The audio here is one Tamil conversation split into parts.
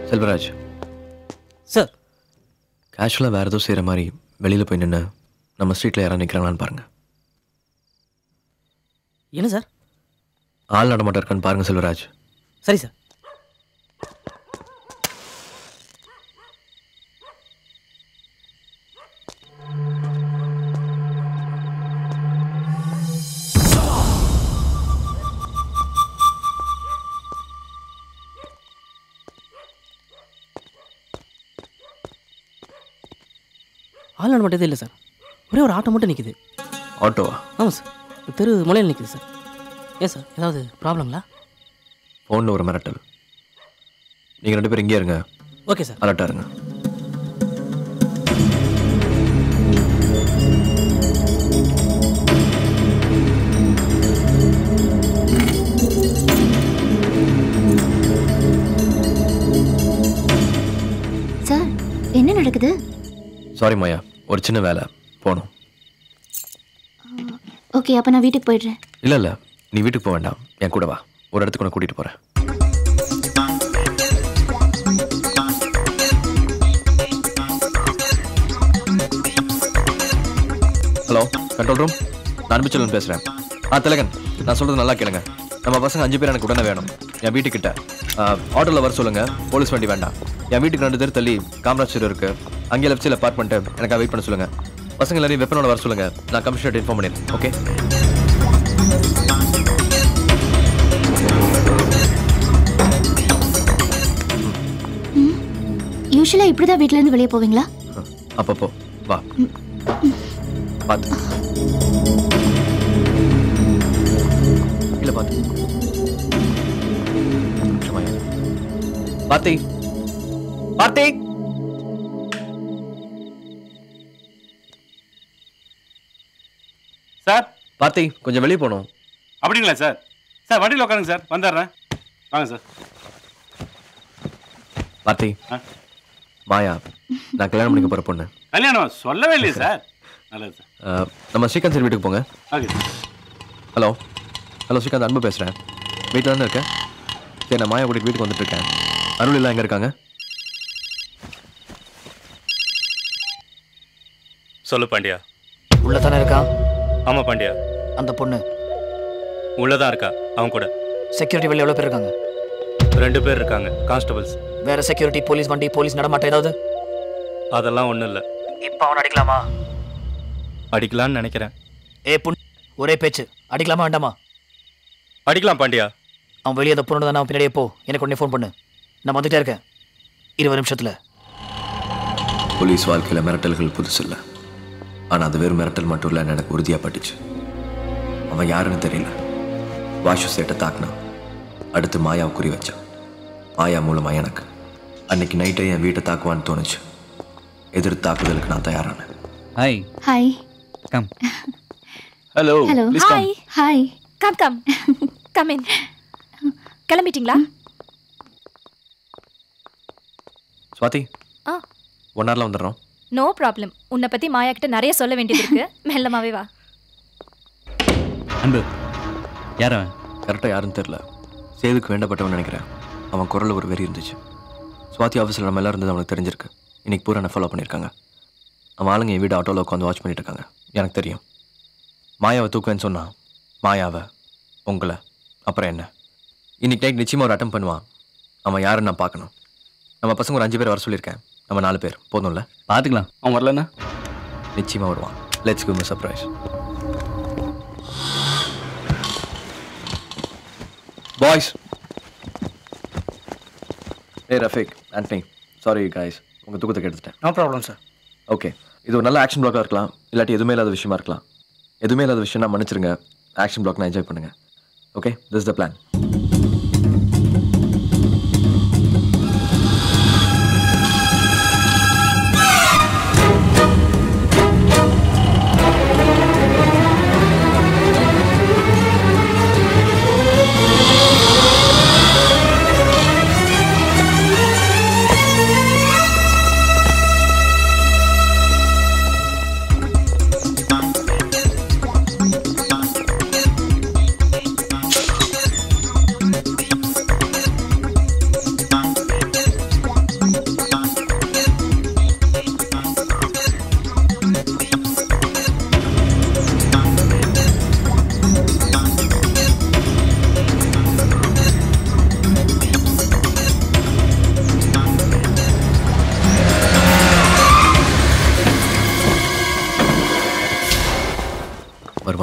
செல்வராஜ் சார் கேஷுவலாக வேறு ஏதோ செய்கிற மாதிரி வெளியில் போய் நின்று நம்ம ஸ்ட்ரீட்டில் யாராவது நிற்கிறாங்களான்னு பாருங்க என்ன சார் ஆள் நடமாட்டம் இருக்கான்னு பாருங்க செல்வராஜ் சரி சார் ஆள் மட்டும் இல்லை சார் ஒரே ஒரு ஆட்டோ மட்டும் நிற்குது ஆட்டோவா ஆமாம் சார் தெரு முலையில் நிற்குது சார் ஏன் சார் ஏதாவது ப்ராப்ளங்களா ஃபோனில் ஒரு மிரட்டல் நீங்கள் ரெண்டு பேரும் இங்கே இருங்க ஓகே சார் அலர்ட்டாக இருங்க சார் என்ன நடக்குது சாரி மாயா ஒரு சின்ன வேலை போகணும் ஓகே அப்போ நான் வீட்டுக்கு போயிடுறேன் இல்லை இல்லை நீ வீட்டுக்கு போக வேண்டாம் என் கூட வா ஒரு இடத்துக்கு நான் கூட்டிகிட்டு போகிறேன் ஹலோ கண்ட்ரோல் ரூம் நான் அனுப்பிச்சலன் பேசுகிறேன் ஆ திலகன் நான் சொல்கிறது நல்லா கேளுங்க நம்ம பசங்க அஞ்சு பேர் எனக்கு உடனே வேணும் என் வீட்டுக்கிட்ட ஆட்டோவில் வர சொல்லுங்க போலீஸ் வண்டி வேண்டாம் என் வீட்டுக்கு ரெண்டு பேர் தள்ளி காமராஜ் தெரு இருக்கு அங்கே லெஃப்ட் சைடில் பார்க் பண்ணிட்டு எனக்கு வெயிட் பண்ண சொல்லுங்க பசங்க எல்லாரையும் வெப்பனோட வர சொல்லுங்க நான் கமிஷனர் இன்ஃபார்ம் பண்ணிடுறேன் ஓகே யூஸ்வலாக இப்படி தான் வீட்டிலேருந்து வெளியே போவீங்களா அப்பப்போ வா பார்த்து இல்லை பார்த்து நிமிஷமா இரு. பார்த்தி பார்த்தி சார் பார்த்தி கொஞ்சம் வெளியே போகணும் அப்படிங்களா சார் சார் வண்டியில் உட்காருங்க சார் வந்துடுறேன் வாங்க சார் பார்த்தி ஆ. மாயா நான் கல்யாணம் பண்ணிக்க போகிற பொண்ணு கல்யாணம் சொல்லவே இல்லையே சார் நல்லது சார் அஹ், நம்ம ஸ்ரீகாந்த் சார் வீட்டுக்கு போங்க okay sir hello hello Srikanth Anbu பேசுகிறேன் வீட்டில் தானே இருக்கேன் சரி நான் மாயா கூட்டிகிட்டு வீட்டுக்கு வந்துட்டு இருக்கேன் அருள் எல்லாம் எங்கே இருக்காங்க சொல்லு பாண்டியா உள்ள தானே இருக்கான் ஆமா பாண்டியா அந்த பொண்ணு உள்ளதான் இருக்கா அவன் கூட செக்யூரிட்டி வெளியே எவ்வளோ பேர் இருக்காங்க ரெண்டு பேர் இருக்காங்க கான்ஸ்டபிள்ஸ் வேற செக்யூரிட்டி போலீஸ் வண்டி போலீஸ் நடமாட்டம் ஏதாவது அதெல்லாம் ஒன்றும் இல்லை இப்போ அவன் அடிக்கலாமா அடிக்கலான்னு நினைக்கிறேன் ஏ புண் ஒரே பேச்சு அடிக்கலாமா வேண்டாமா அடிக்கலாம் பாண்டியா அவன் வெளியே அந்த பொண்ணு தானே அவன் பின்னாடியே போ எனக்கு உடனே ஃபோன் பண்ணு நான் வந்துட்டே இருக்கேன் இருபது நிமிஷத்தில் போலீஸ் வாழ்க்கையில் மிரட்டல்கள் புதுசு இல்லை ஆனால் அது வெறும் மிரட்டல் மட்டும் இல்லைன்னு எனக்கு உறுதியாக பட்டுச்சு அவன் யாருன்னு தெரியல வாஷு சேட்டை தாக்குனான் அடுத்து மாயாவை குறி வச்சான் மாயா மூலமாக எனக்கு அன்னைக்கு நைட்டே என் வீட்டை தாக்குவான்னு தோணுச்சு எதிர் தாக்குதலுக்கு நான் தயாரானேன் hi hi come hello hello hi hi come come come in கிளம்பிட்டீங்களா சுவாதி ஆ ஒன் ஹவரில் வந்துடுறோம் நோ ப்ராப்ளம் உன்னை பத்தி மாயா கிட்ட நிறைய சொல்ல வேண்டியது இருக்கு மெல்லமாவே வா அன்பு யார் அவன் கரெக்டாக யாருன்னு தெரில சேதுக்கு வேண்டப்பட்டவன் நினைக்கிறேன் அவன் குரல்ல ஒரு வெறி இருந்துச்சு சுவாதி ஆஃபீஸில் நம்ம எல்லாம் இருந்தது அவனுக்கு தெரிஞ்சிருக்கு இன்னைக்கு பூரா என்ன ஃபாலோ பண்ணியிருக்காங்க அவன் ஆளுங்க என் வீடு ஆட்டோவில் உட்காந்து வாட்ச் பண்ணிட்டு இருக்காங்க எனக்கு தெரியும் மாயாவை தூக்குவேன்னு சொன்னான் மாயாவை உங்களை அப்புறம் என்ன இன்னைக்கு நைட் நிச்சயமாக ஒரு அட்டம் பண்ணுவான் அவன் யாருன்னு நான் பார்க்கணும் நம்ம பசங்க ஒரு அஞ்சு பேர் வர சொல்லியிருக்கேன் நம்ம நாலு பேர் போதும்ல பார்த்துக்கலாம் அவன் வரலண்ணா நிச்சயமாக வருவான் லெட்ஸ் கிவ் சர்ப்ரைஸ் பாய்ஸ் ஏ ரஃபீக் ஆண்டனி சாரி காய்ஸ் உங்கள் தூக்கத்தை கெடுத்துட்டேன் நோ ப்ராப்ளம் சார் ஓகே இது ஒரு நல்ல ஆக்ஷன் பிளாக்காக இருக்கலாம் இல்லாட்டி எதுவுமே இல்லாத விஷயமா இருக்கலாம் எதுவுமே இல்லாத விஷயம்னா மன்னிச்சிருங்க ஆக்ஷன் பிளாக்னா என்ஜாய் பண்ணுங்க ஓகே திஸ் த பிளான்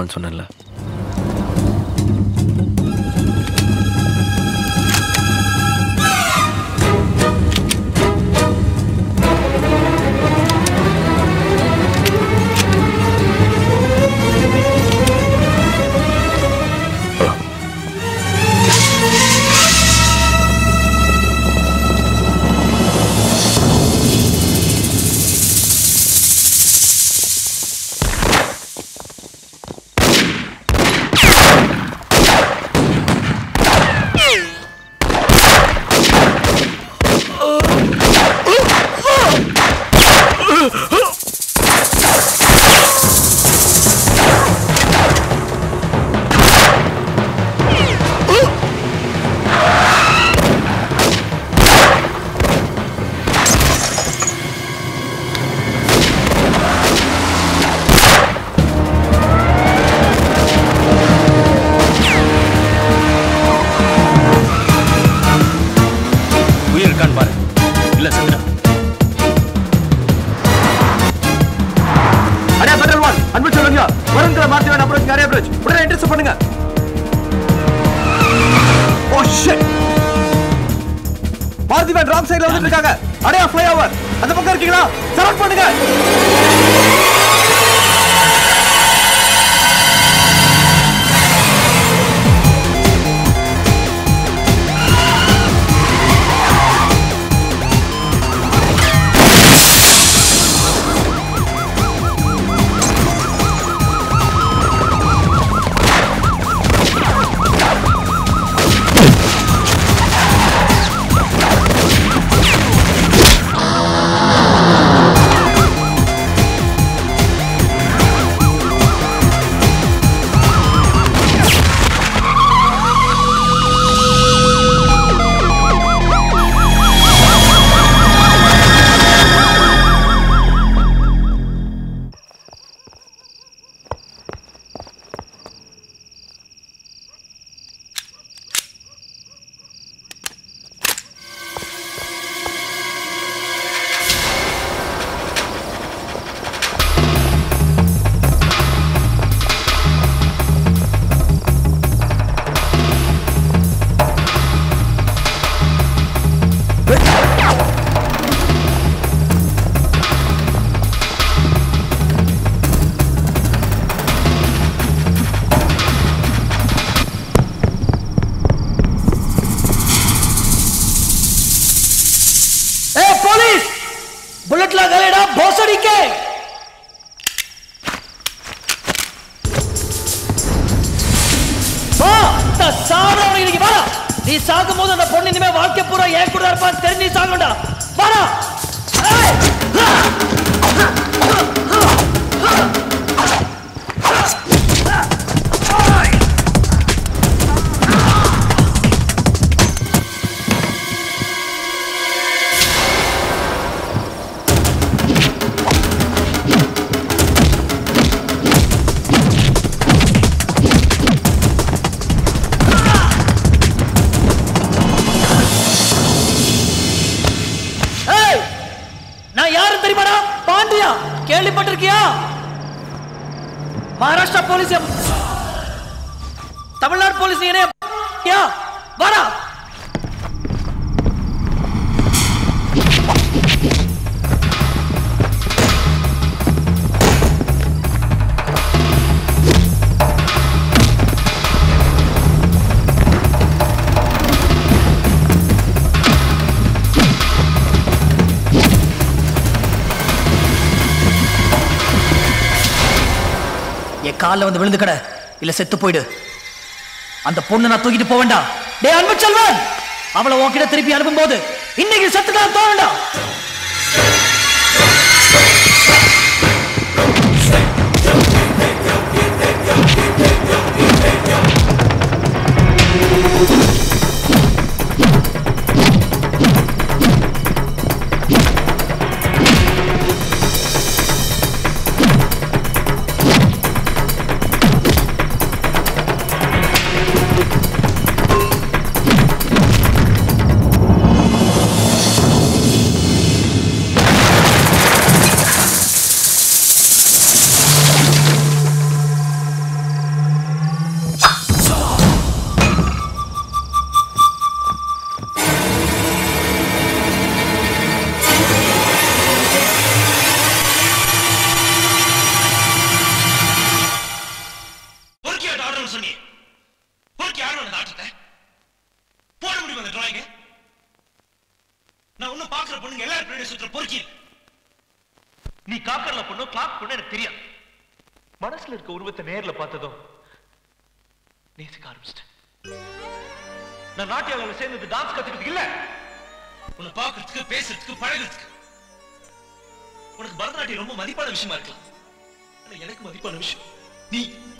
போவான்னு சொன்னேன்ல போலாம். உயிர் இருக்கான்னு பாரு இல்ல செத்துடா அடே பெட்ரோல் வால் அன்பு சொல்லுங்க வருங்கிற மாத்தி வேணும் அப்ரோச் நிறைய அப்ரோச் உடனே இன்ட்ரெஸ்ட் பண்ணுங்க oh shit Maruti van wrong சைடுல வந்துட்டு இருக்காங்க அடையா ஃப்ளை ஓவர் அந்த பக்கம் இருக்கீங்களா சரவுண்ட் பண்ணுங்க ए पुलिस बुलेट लगालेडा भोसड़ी के வா இந்த சாவரவனை இன்னைக்கு வாடா நீ சாகும் போது அந்த பொண்ணு இனிமே வாழ்க்கை பூரா ஏன் கூட இருப்பான்னு தெரிஞ்சு நீ சாகணும்டா வாடா ஏய்! ஏய் நான் யாரு தெரியுமாடா பாண்டியா கேள்விப்பட்டிருக்கியா மகாராஷ்டிரா போலீஸ் தமிழ்நாடு போலீஸ் இணைய யா வாடா என் காலில் வந்து விழுந்து கடை இல்ல செத்து போயிடு அந்த பொண்ணு நான் தூக்கிட்டு போக வேண்டாம் டேய் அன்பு செல்வன் அவளை உன்கிட்ட திருப்பி அனுப்பும்போது இன்னைக்கு செத்துக்கலாம் தோக வேண்டாம் தெரியுமா அந்த டிராயிங்க நான் ஒன்னும் பாக்குற பொண்ணுங்க எல்லாரும் பின்னாடி சுத்துற பொறுக்கி நீ காக்கர்ல பொண்ணு கிளாக் பொண்ணு எனக்கு தெரியாது மனசுல இருக்க உருவத்தை நேர்ல பார்த்ததும் நேசிக்க ஆரம்பிச்சிட்டேன் நான் நாட்டியாவில் சேர்ந்தது டான்ஸ் கத்துக்கிறதுக்கு இல்ல உன்னை பார்க்கறதுக்கு பேசுறதுக்கு பழகுறதுக்கு உனக்கு பரதநாட்டியம் ரொம்ப மதிப்பான விஷயமா இருக்கலாம் ஆனா எனக்கு மதிப்பான விஷயம் நீ